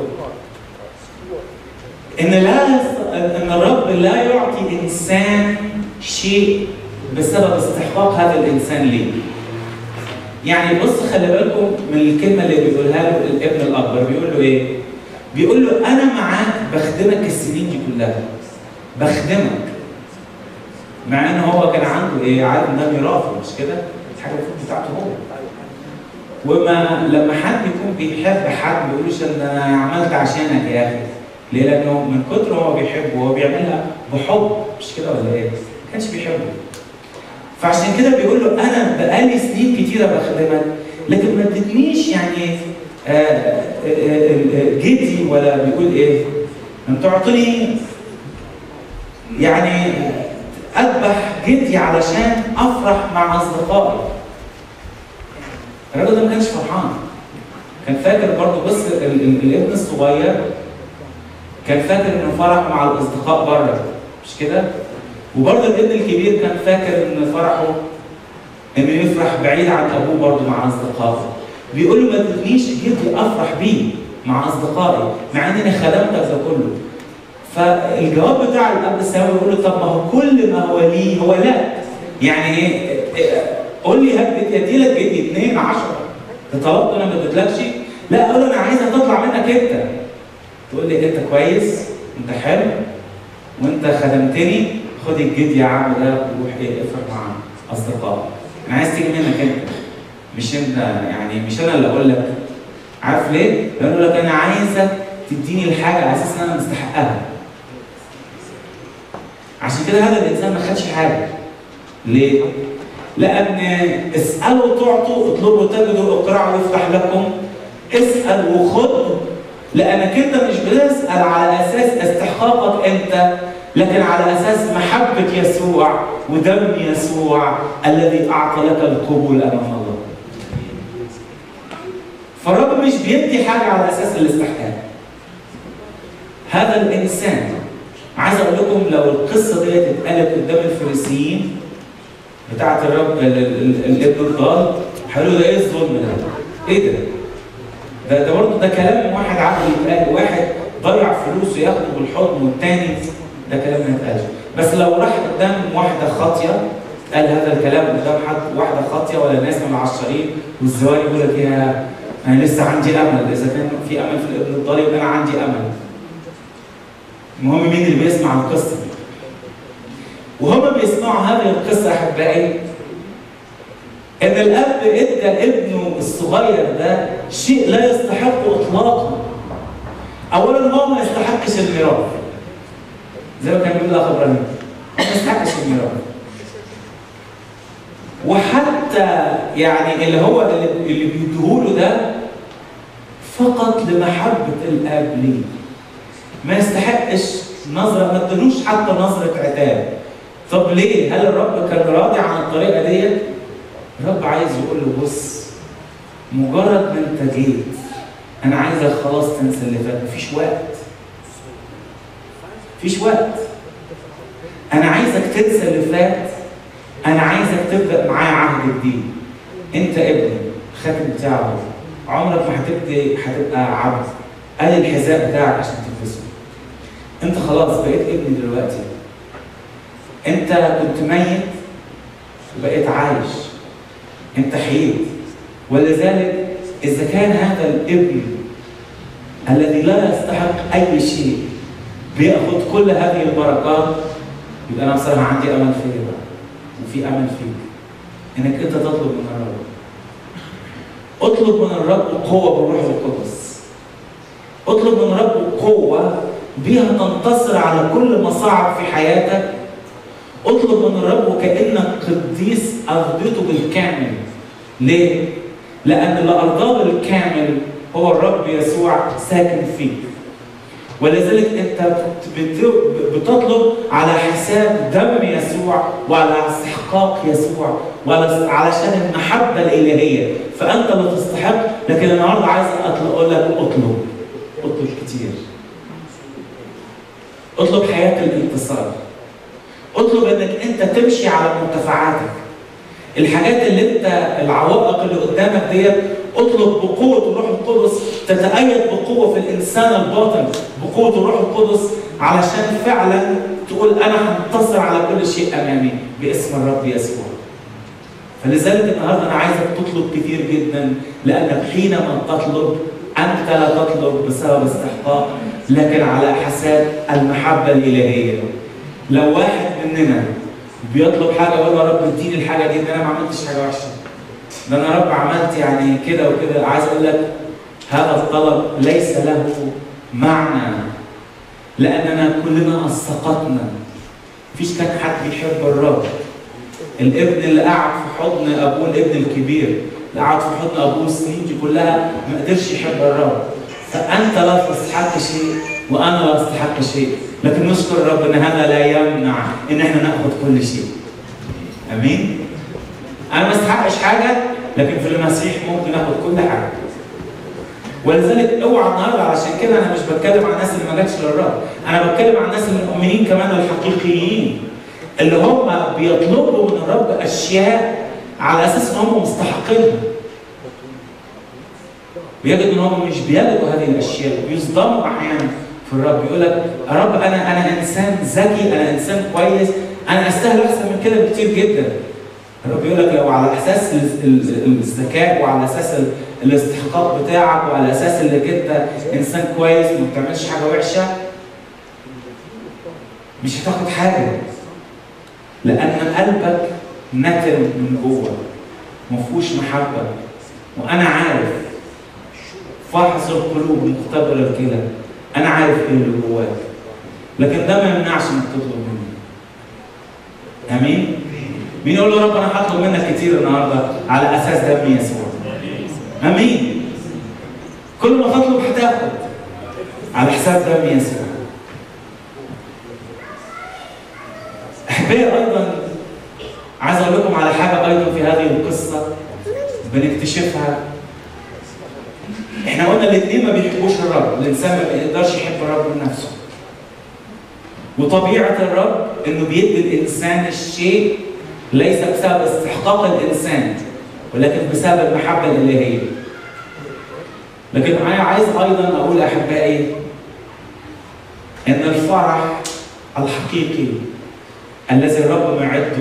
ان لا ان الرب لا يعطي انسان شيء بسبب استحقاق هذا الانسان ليه يعني بص خلي بالكم من الكلمه اللي بيقولها له الابن الاكبر بيقول له ايه؟ بيقول له انا معاك بخدمك السنين دي كلها بخدمك مع ان هو كان عنده ايه؟ عارف ان ده ميراثه مش كده؟ حاجه المفروض بتاعته هو وما لما حد يكون بيحب حد ما بيقولوش ان انا عملت عشانك يا اخي ليه؟ لانه من كتر ما هو بيحبه هو بيعملها بحب مش كده ولا ايه؟ ما كانش بيحبه فعشان كده بيقول له انا بقالي سنين كتيره بخدمك لكن ما ادتنيش يعني آه، آه، آه، جدي ولا بيقول ايه؟ لم تعطني يعني اذبح جدي علشان افرح مع اصدقائي. الراجل ده ما كانش فرحان. كان فاكر برضه بص ال- ال- الابن الصغير كان فاكر انه فرح مع الاصدقاء بره مش كده؟ وبرضه الابن الكبير كان فاكر ان فرحه انه يفرح بعيد عن ابوه برضه مع اصدقائه. بيقول له ما تدنيش جدي افرح بيه مع اصدقائي مع اني خدمتك ده كله. فالجواب بتاع الاب السماوي يقول له طب ما هو كل ما هو لي هو لا. يعني ايه؟ قول لي هات ادي لك جدي 2 10 انت طلبت انا ما اديتلكش؟ لا اقول له انا عايزها تطلع منك انت. تقول لي انت كويس انت حلو وانت خدمتني خد الجد يا عم ده وروح ايه افرح مع اصدقائك انا عايز تيجي منك انت مش انت يعني مش انا اللي اقول لك عارف ليه؟ لانه يقول لك انا عايزك تديني الحاجه على اساس ان انا مستحقها عشان كده هذا الانسان ما خدش حاجه ليه؟ لان اسالوا تعطوا اطلبوا تجدوا اقرعوا يفتح لكم اسال وخذ لانك انت مش بتسال على اساس استحقاقك انت لكن على اساس محبه يسوع ودم يسوع الذي اعطى لك القبول امام الله. فالرب مش بيدي حاجه على اساس الاستحقاق. هذا الانسان عايز اقول لكم لو القصه ديت اتقالت قدام الفريسيين بتاعت الرب ال- ال- الابن الضال هيقولوا ده ايه الظلم ده؟ ايه ده؟ ده ده برضه ده كلام واحد عقله يتقال واحد ضيع فلوسه ياخده بالحضن والتاني ده كلام ما يتقالش بس لو راح قدام واحده خاطيه قال هذا الكلام قدام حد واحده خاطيه ولا ناس من العشرين والزوار يقول لك يا انا لسه عندي امل اذا كان في امل في الابن الضال يبقى انا عندي امل المهم مين اللي بيسمع القصه دي وهم بيسمعوا هذه القصه احبائي ان الاب ادى لابنه الصغير ده شيء لا يستحق اطلاقا اولا هو ما يستحقش الميراث زي ما كان بيقول الاخ ابراهيم ما يستحقش الميراث وحتى يعني اللي هو اللي, اللي بيديهوله ده فقط لمحبه الاب ليه ما يستحقش نظره ما ادلوش حتى نظره عتاب طب ليه؟ هل الرب كان راضي عن الطريقه ديت؟ الرب عايز يقول له بص مجرد ما انت جيت انا عايزك خلاص تنسى اللي فات مفيش وقت مفيش وقت انا عايزك تنسى اللي فات انا عايزك تبدا معايا عهد جديد انت ابني الخاتم بتاعه عمرك ما هتبدي هتبقى عبد ادي الحذاء بتاعك عشان تلبسه انت خلاص بقيت ابني دلوقتي انت كنت ميت وبقيت عايش انت حييت ولذلك اذا كان هذا الابن الذي لا يستحق اي شيء بياخذ كل هذه البركات يبقى انا بصراحه عندي امل فيك بقى وفي امل فيك انك انت تطلب من الرب اطلب من الرب قوه بالروح القدس اطلب من الرب قوه بها تنتصر على كل مصاعب في حياتك اطلب من الرب وكانك قديس ارضيته بالكامل ليه؟ لان اللي ارضاه بالكامل هو الرب يسوع ساكن فيك ولذلك انت بتطلب على حساب دم يسوع وعلى استحقاق يسوع علشان المحبه الالهيه فانت لا تستحق لكن النهارده عايز اقول لك اطلب اطلب كتير اطلب حياه الانتصار اطلب انك انت تمشي على مرتفعاتك الحاجات اللي انت العوائق اللي قدامك ديت اطلب بقوه الروح القدس تتأيد بقوه في الانسان الباطن بقوه الروح القدس علشان فعلا تقول انا هنتصر على كل شيء امامي باسم الرب يسوع. فلذلك النهارده انا عايزك تطلب كتير جدا لانك حينما تطلب انت لا تطلب بسبب استحقاق لكن على حساب المحبه الالهيه. لو واحد مننا بيطلب حاجه يقول يا رب اديني الحاجه دي ده انا ما عملتش حاجه وحشه ده انا يا رب عملت يعني كده وكده عايز اقول لك هذا الطلب ليس له معنى لاننا كلنا اسقطنا مفيش كان حد بيحب الرب الابن اللي قعد في حضن ابوه الابن الكبير اللي قعد في حضن ابوه السنين دي كلها ما قدرش يحب الرب فانت لا تستحق شيء وانا لا استحق شيء لكن نشكر الرب ان هذا لا يمنع ان احنا ناخذ كل شيء امين انا ما استحقش حاجه لكن في المسيح ممكن اخذ كل حاجه ولذلك اوعى النهارده علشان كده انا مش بتكلم عن الناس اللي ما جاتش للرب انا بتكلم عن الناس المؤمنين كمان الحقيقيين اللي هم بيطلبوا من الرب اشياء على اساس ان هم مستحقينها بيجد ان هم مش بيجدوا هذه الاشياء بيصدموا احيانا في الرب يقول لك يا رب انا انا انسان ذكي انا انسان كويس انا استاهل احسن من كده بكتير جدا الرب يقول لك لو على اساس الذكاء وعلى اساس الاستحقاق بتاعك وعلى اساس انك انت انسان كويس وما بتعملش حاجه وحشه مش هتاخد حاجه لان قلبك نتن من جوه ما فيهوش محبه وانا عارف فاحص القلوب مختبر الكلى انا عارف ايه اللي جواك لكن ده ما يمنعش انك تطلب مني امين مين يقول له رب انا هطلب منك كتير النهارده على اساس دم يسوع امين كل ما تطلب هتاخد على حساب دم يسوع احبائي ايضا عايز اقول لكم على حاجه ايضا في هذه القصه بنكتشفها احنا قلنا الاثنين ما بيحبوش الرب الانسان ما بيقدرش يحب الرب من نفسه وطبيعه الرب انه بيدي الانسان الشيء ليس بسبب استحقاق الانسان ولكن بسبب المحبه الالهيه لكن انا عايز ايضا اقول احبائي ان الفرح الحقيقي الذي الرب معده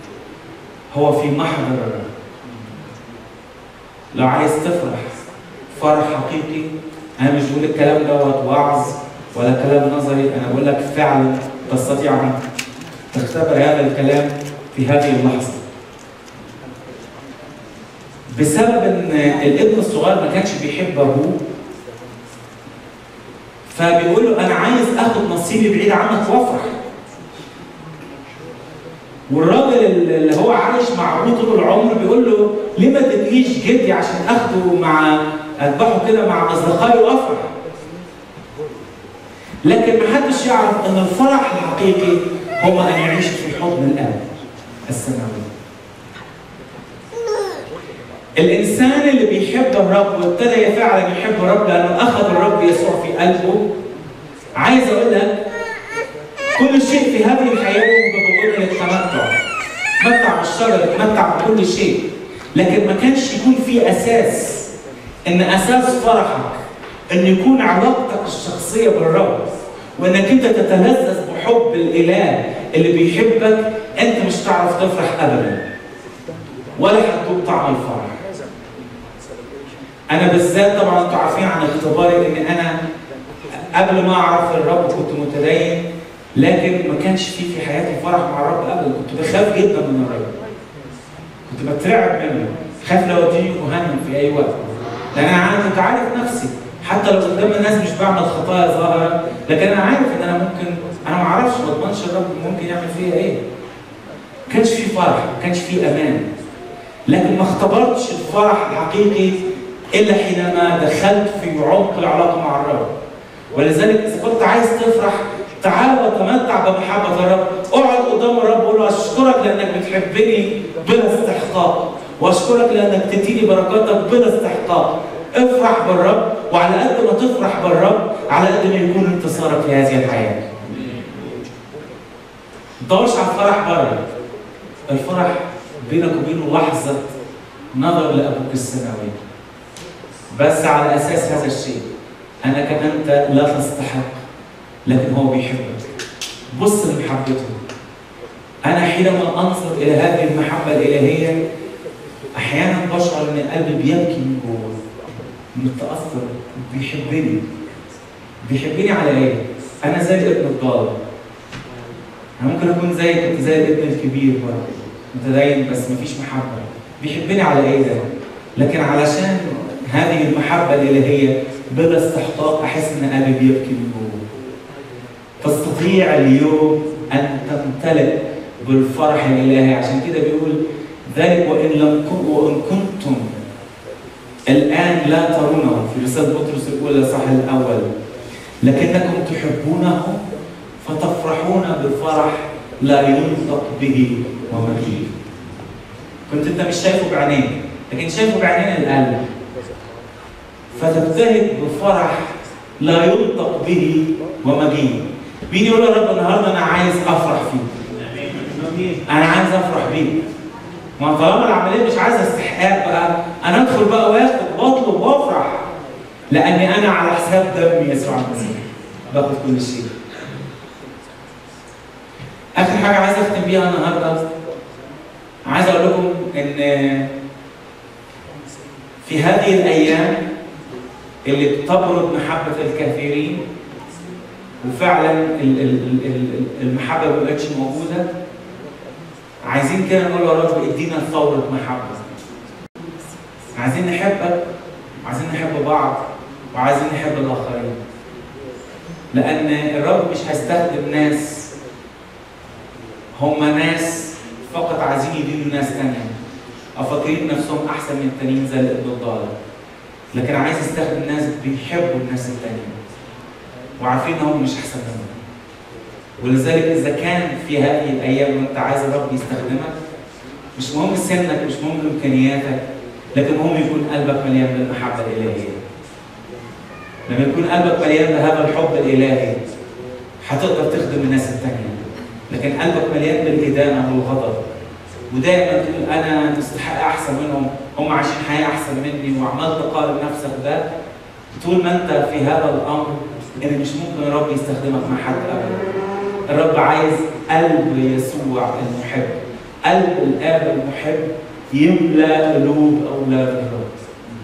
هو في محضر الرب لو عايز تفرح فرح حقيقي انا مش بقول الكلام دوت وعظ ولا كلام نظري انا بقول لك فعلا تستطيع ان تختبر هذا الكلام في هذه اللحظه بسبب ان الابن الصغير ما كانش بيحب ابوه فبيقول له انا عايز اخد نصيبي بعيد عنك وافرح والراجل اللي هو عايش مع ابوه طول العمر بيقول له ليه ما تديش جدي عشان اخده مع اذبحه كده مع اصدقائي وافرح لكن محدش يعرف ان الفرح الحقيقي هو ان يعيش في حضن الاب السماوي الانسان اللي بيحب الرب وابتدى فعلا يحب الرب لانه اخذ الرب يسوع في قلبه عايز اقول لك كل شيء في هذه الحياه متضمن للتمتع تمتع بالشجر تمتع بكل شيء لكن ما كانش يكون في اساس ان اساس فرحك ان يكون علاقتك الشخصيه بالرب وانك انت تتلذذ بحب الاله اللي بيحبك انت مش هتعرف تفرح ابدا ولا هتذوق طعم الفرح انا بالذات طبعا انتوا عارفين عن اختباري ان انا قبل ما اعرف الرب كنت متدين لكن ما كانش في في حياتي فرح مع الرب ابدا كنت بخاف جدا من الرب كنت بترعب منه خاف لو اديني جهنم في اي وقت لان انا كنت عارف نفسي حتى لو قدام الناس مش بعمل خطايا ظاهره لكن انا عارف ان انا ممكن انا ما اعرفش ما اضمنش الرب ممكن يعمل فيا ايه ما كانش في فرح ما كانش في امان لكن ما اختبرتش الفرح الحقيقي الا حينما دخلت في عمق العلاقه مع الرب ولذلك اذا كنت عايز تفرح تعال وتمتع بمحبه الرب اقعد قدام الرب وقول له اشكرك لانك بتحبني بلا استحقاق واشكرك لانك تديني بركاتك بلا استحقاق افرح بالرب وعلى قد ما تفرح بالرب على قد ما يكون انتصارك في هذه الحياه ما تدورش على الفرح بره الفرح بينك وبينه لحظه نظر لابوك السماوي بس على اساس هذا الشيء انك انت لا تستحق لكن هو بيحبك بص لمحبته انا حينما انظر الى هذه المحبه الالهيه احيانا بشعر ان قلبي بيبكي من جوه متاثر بيحبني بيحبني على ايه؟ انا زي الابن الضال انا ممكن اكون زي كنت زي الابن الكبير برضه متدين بس مفيش محبه بيحبني على ايه ده؟ لكن علشان هذه المحبه الالهيه بلا استحقاق احس ان قلبي بيبكي من جوه تستطيع اليوم ان تمتلئ بالفرح الالهي عشان كده بيقول ذلك وان لم كن وان كنتم الان لا ترونه في رساله بطرس الاولى صح الاول لكنكم تحبونه فتفرحون بفرح لا ينطق به ومجيد كنت انت مش شايفه بعينيك لكن شايفه بعينين القلب فتبتهج بفرح لا ينطق به ومجيد مين يقول يا رب النهارده انا عايز افرح فيك انا عايز افرح بيك ما طالما العمليه مش عايزه استحقاق بقى انا ادخل بقى واخد واطلب وافرح لاني انا على حساب دم يسوع المسيح باخد كل شيء اخر حاجه عايز اختم بيها النهارده عايز اقول لكم ان في هذه الايام اللي بتبرد محبه الكثيرين وفعلا ال- ال- ال- المحبه ما بقتش موجوده عايزين كده نقول يا رب ادينا ثوره محبه عايزين نحبك وعايزين نحب بعض وعايزين نحب الاخرين لان الرب مش هيستخدم ناس هم ناس فقط عايزين يدينوا ناس تانية او فاكرين نفسهم احسن من التانيين زي الابن الضال لكن عايز يستخدم ناس بيحبوا الناس التانية وعارفين انهم مش احسن منهم ولذلك اذا كان في هذه الايام وانت عايز الرب يستخدمك مش مهم سنك مش مهم امكانياتك لكن مهم يكون قلبك مليان بالمحبه الالهيه لما يكون قلبك مليان بهذا الحب الالهي هتقدر تخدم الناس التانية لكن قلبك مليان بالإدانة والغضب ودايما تقول أنا مستحق أحسن منهم هم عايشين حياة أحسن مني وعمال تقارن نفسك ده طول ما أنت في هذا الأمر إن مش ممكن الرب يستخدمك مع حد أبدا الرب عايز قلب يسوع المحب قلب الآب المحب يملى قلوب أولاد الرب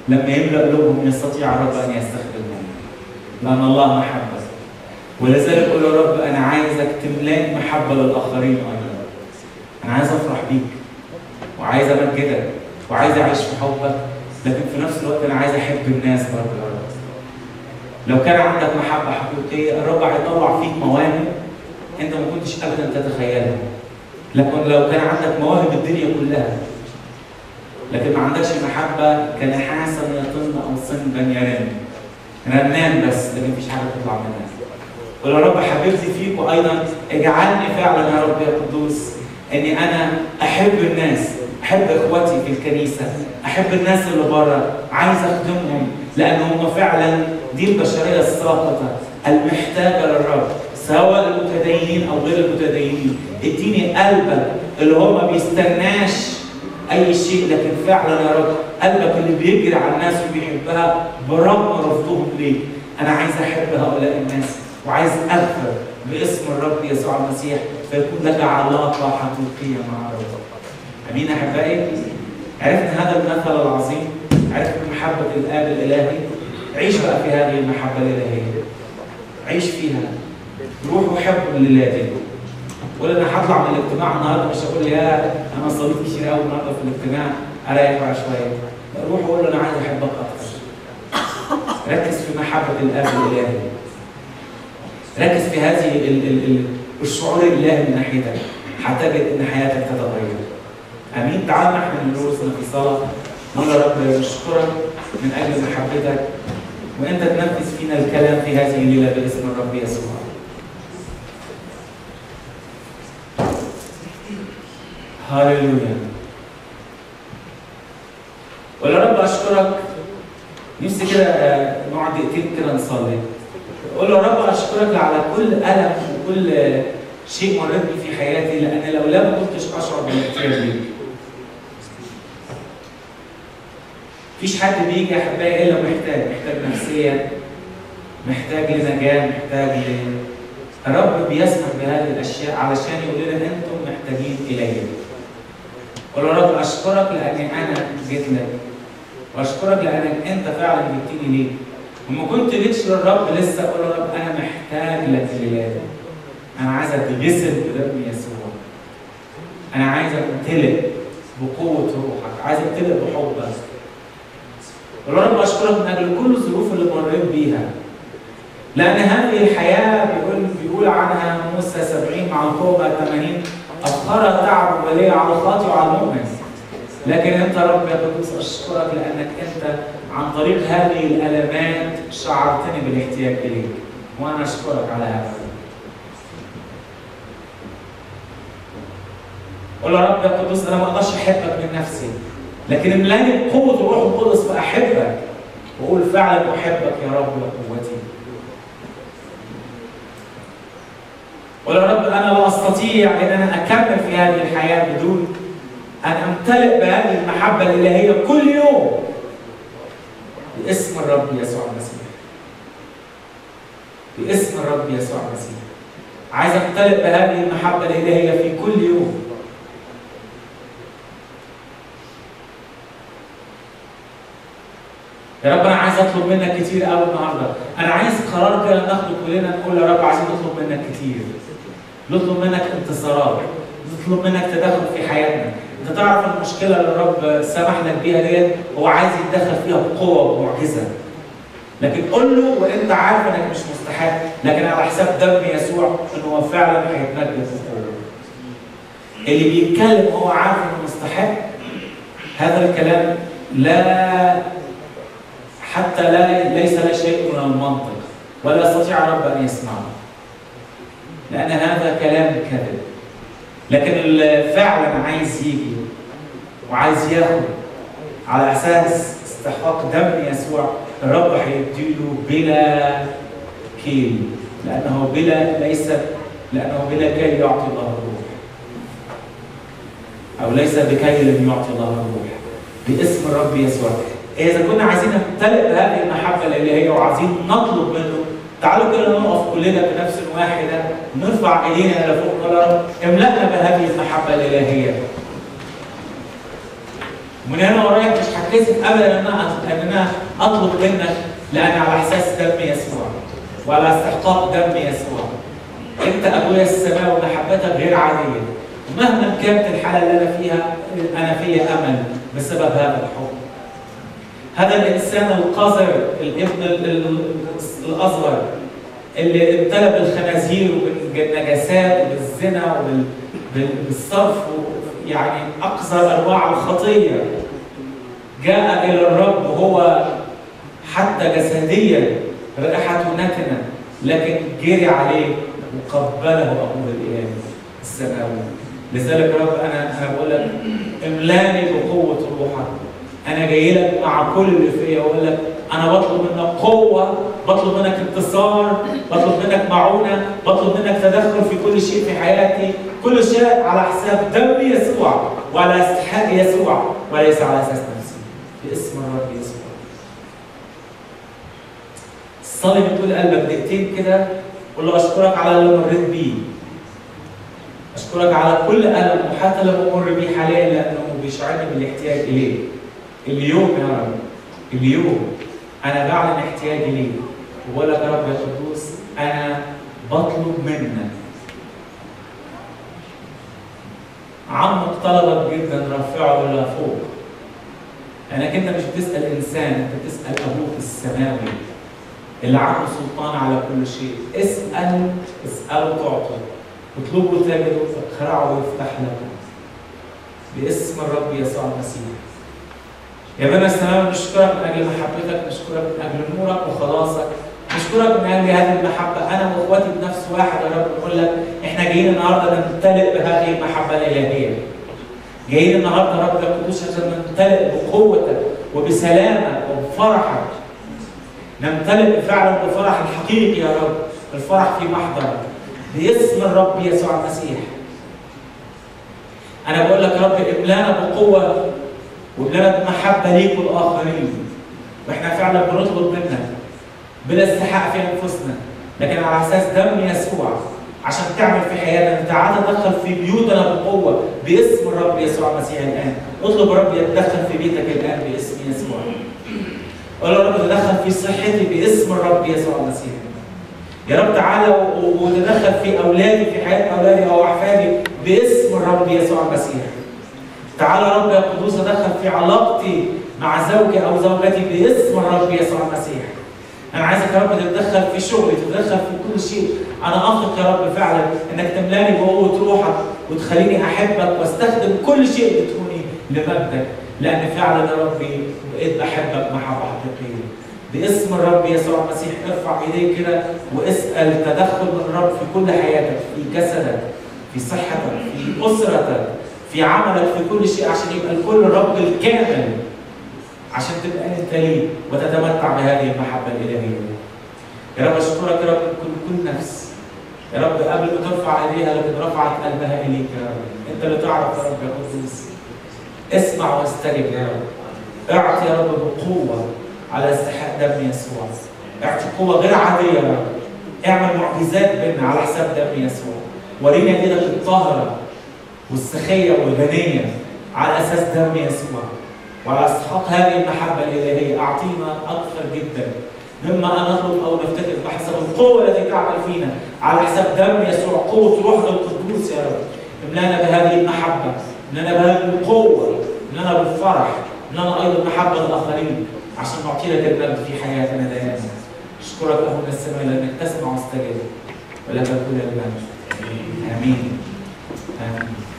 لما يملأ قلوبهم يستطيع الرب أن يستخدمهم لأن الله محبة ولذلك قل يا رب أنا عايزك تملاني محبة للآخرين أيضا أنا عايز أفرح بيك وعايز أمجدك وعايز أعيش في حبك لكن في نفس الوقت أنا عايز أحب الناس برضه يا رب لو كان عندك محبة حقيقية الرب هيطلع فيك مواهب أنت ما كنتش أبدا تتخيلها لكن لو كان عندك مواهب الدنيا كلها لكن ما عندكش محبة كنحاسا يطن أو صنبا يرن رنان بس لكن مفيش حاجة تطلع منها قل يا رب حبيبتي فيك وأيضا اجعلني فعلا يا رب يا قدوس إني أنا أحب الناس أحب إخواتي في الكنيسة أحب الناس اللي بره عايز أخدمهم لأن هم فعلا دي البشرية الساقطة المحتاجة للرب سواء المتدينين أو غير المتدينين اديني قلبك اللي هو ما بيستناش اي شيء لكن فعلا يا رب قلبك اللي بيجري على الناس وبيحبها برغم رفضهم ليك انا عايز احب هؤلاء الناس وعايز اغفر باسم الرب يسوع المسيح فيكون لك علاقه حقيقيه مع الرب امين احبائي عرفنا هذا المثل العظيم عرفنا محبه الاب الالهي عيش بقى في هذه المحبه الالهيه عيش فيها روح وحب لله قول انا هطلع من الاجتماع النهارده مش هقول يا انا صليت كتير قوي النهارده في الاجتماع اريح بقى شويه روح وقول له انا عايز احبك اكتر ركز في محبه الاب الالهي ركز في هذه ال ال ال الشعور الالهي من ناحيتك هتجد ان حياتك تتغير امين تعال نحن رؤوسنا في صلاه نقول يا رب نشكرك من اجل محبتك وانت تنفذ فينا الكلام في هذه الليله باسم الرب يسوع هاليلويا ولا رب اشكرك نفسي كده نقعد دقيقتين كده نصلي قول يا رب اشكرك على كل الم وكل شيء مريت بيه في حياتي لان لولا ما كنتش اشعر بالاحتياج ليك مفيش حد بيجي يا احبائي الا محتاج محتاج نفسيا محتاج لنجاه محتاج ل الرب بيسمح بهذه الاشياء علشان يقول لنا انتم محتاجين الي قول يا رب اشكرك لاني انا جيت لك واشكرك لانك انت فعلا جبتني ليك وما كنت جيتش للرب لسه اقول يا رب انا محتاج لك لله انا عايز اتغسل بدم يسوع انا عايز امتلئ بقوه روحك عايز امتلئ بحبك قول يا رب اشكرك من اجل كل الظروف اللي مريت بيها لان هذه الحياه بيقول بيقول عنها موسى 70 مع القوه 80 أبخر تعب ولي على الخاطئ وعلى المؤمن لكن أنت رب يا قدوس أشكرك لأنك أنت عن طريق هذه الألمات شعرتني بالاحتياج إليك وأنا أشكرك على هذا قول يا رب يا قدوس أنا ما أقدرش أحبك من نفسي لكن املاني بقوة الروح القدس فأحبك وأقول فعلا أحبك يا رب يا قوتي ويا رب انا لا استطيع ان انا اكمل في هذه الحياه بدون ان امتلئ بهذه المحبه الالهيه كل يوم باسم الرب يسوع المسيح باسم الرب يسوع المسيح عايز امتلئ بهذه المحبه الالهيه في كل يوم يا رب انا عايز اطلب منك كتير قوي النهارده انا عايز قرار كده ناخده كلنا نقول يا رب عايزين نطلب منك كتير نطلب منك انتصارات نطلب منك تدخل في حياتنا انت تعرف المشكله اللي الرب سمح لك بيها ديت هو عايز يتدخل فيها بقوه ومعجزه لكن قول له وانت عارف انك مش مستحق لكن على حساب دم يسوع ان هو فعلا هيتمجد بقوه اللي بيتكلم وهو عارف انه مستحق هذا الكلام لا حتى لا ليس لا شيء من المنطق ولا يستطيع الرب ان يسمعه لأن هذا كلام كذب لكن اللي فعلا عايز يجي وعايز ياخد على أساس استحقاق دم يسوع الرب هيديله بلا كيل لأنه بلا ليس لأنه بلا كيل يعطي الله الروح أو ليس بكيل يعطي الله الروح باسم الرب يسوع إذا كنا عايزين نمتلئ بهذه المحبة الإلهية وعايزين نطلب منه تعالوا كده نقف كلنا بنفس واحدة نرفع ايدينا الى فوق نقول يا رب املأنا بهذه المحبة الإلهية ومن هنا ورايح مش هتكسف ابدا ان انا ان انا اطلب منك لان على اساس دم يسوع وعلى استحقاق دم يسوع انت ابويا السماوي محبتك غير عاديه ومهما كانت الحاله اللي انا فيها انا فيها امل بسبب هذا الحب هذا الانسان القذر الابن ال- ال- الاصغر اللي ابتلى بالخنازير وبالنجاسات وبالزنا وبالصرف يعني اقذر انواع الخطيه جاء الى الرب وهو حتى جسديا رائحته نتنه لكن جري عليه وقبله ابوه الاله السماوي لذلك يا رب انا انا بقول لك املاني بقوه روحك انا جاي لك مع كل اللي فيا واقول لك انا بطلب منك قوه بطلب منك انتصار بطلب منك معونه بطلب منك تدخل في كل شيء في حياتي كل شيء على حساب دم يسوع وعلى استحقاق يسوع وليس على اساس نفسي باسم الرب يسوع صلي من كل قلبك دقيقتين كده قول له اشكرك على اللي مريت بيه اشكرك على كل الم وحتى اللي بمر بيه حاليا لانه بيشعرني بالاحتياج اليه اليوم يا رب اليوم انا بعلن احتياجي ليه وبقول لك يا رب يا قدوس انا بطلب منك عمق طلبك جدا رفعه الى فوق لانك انت مش بتسال انسان انت بتسال ابوك السماوي اللي عنده سلطان على كل شيء اسال اساله تعطي اطلبوا تجدوا اقرعوا ويفتح لكم باسم الرب يسوع المسيح يا بنا السماوي نشكرك من اجل محبتك نشكرك من اجل نورك وخلاصك نشكرك من اجل هذه المحبه انا واخواتي بنفس واحد يا رب نقول لك احنا جايين النهارده نمتلئ بهذه المحبه الالهيه جايين النهارده يا رب يا قدوس عشان نمتلئ بقوتك وبسلامك وبفرحك نمتلئ فعلا بفرح الحقيقي يا رب الفرح في محضرك باسم الرب يسوع المسيح انا بقول لك يا رب املانا بقوه واملانا بمحبه ليك والاخرين واحنا فعلا بنطلب منك بلا استحقاق في انفسنا لكن على اساس دم يسوع عشان تعمل في حياتنا تعال تدخل في بيوتنا بقوه باسم الرب يسوع المسيح الان اطلب الرب يتدخل في بيتك الان باسم يسوع قول له يا رب تدخل في صحتي باسم الرب يسوع المسيح يا رب تعالى و- وتدخل في اولادي في حياه اولادي او احفادي باسم الرب يسوع المسيح تعالى يا رب يا قدوس تدخل في علاقتي مع زوجي او زوجتي باسم الرب يسوع المسيح انا عايزك يا رب تتدخل في شغلي تتدخل في كل شيء انا اثق يا رب فعلا انك تملاني بقوه روحك وتخليني احبك واستخدم كل شيء بتكوني لمجدك لان فعلا يا ربي بقيت بحبك محبه حقيقيه باسم الرب يسوع المسيح ارفع ايديك كده واسال تدخل من الرب في كل حياتك في جسدك في صحتك في اسرتك في عملك في كل شيء عشان يبقى الكل الرب الكامل عشان تبقى انت ليه وتتمتع بهذه المحبه الالهيه. يا رب اشكرك يا رب من كل كل نفس. يا رب قبل ما ترفع ايديها لكن رفعت قلبها اليك يا رب. انت اللي تعرف يا رب يا قدوس. اسمع واستجب يا رب. اعطي يا رب بقوه على استحقاق دم يسوع. اعطي قوه غير عاديه يا رب. اعمل معجزات بينا على حساب دم يسوع. ورينا ايدك الطاهره والسخيه والغنيه على اساس دم يسوع. وعلى استحقاق هذه المحبة الإلهية أعطينا أكثر جدا مما أن نطلب أو نفتكر بحسب القوة التي تعمل فينا على حساب دم يسوع قوة روحنا القدوس يا رب املانا بهذه المحبة املانا بهذه القوة املانا بالفرح املانا أيضا محبة للآخرين عشان نعطي لك المجد في حياتنا دائما أشكرك أبونا السماء لأنك تسمع واستجاب ولك كل المجد آمين آمين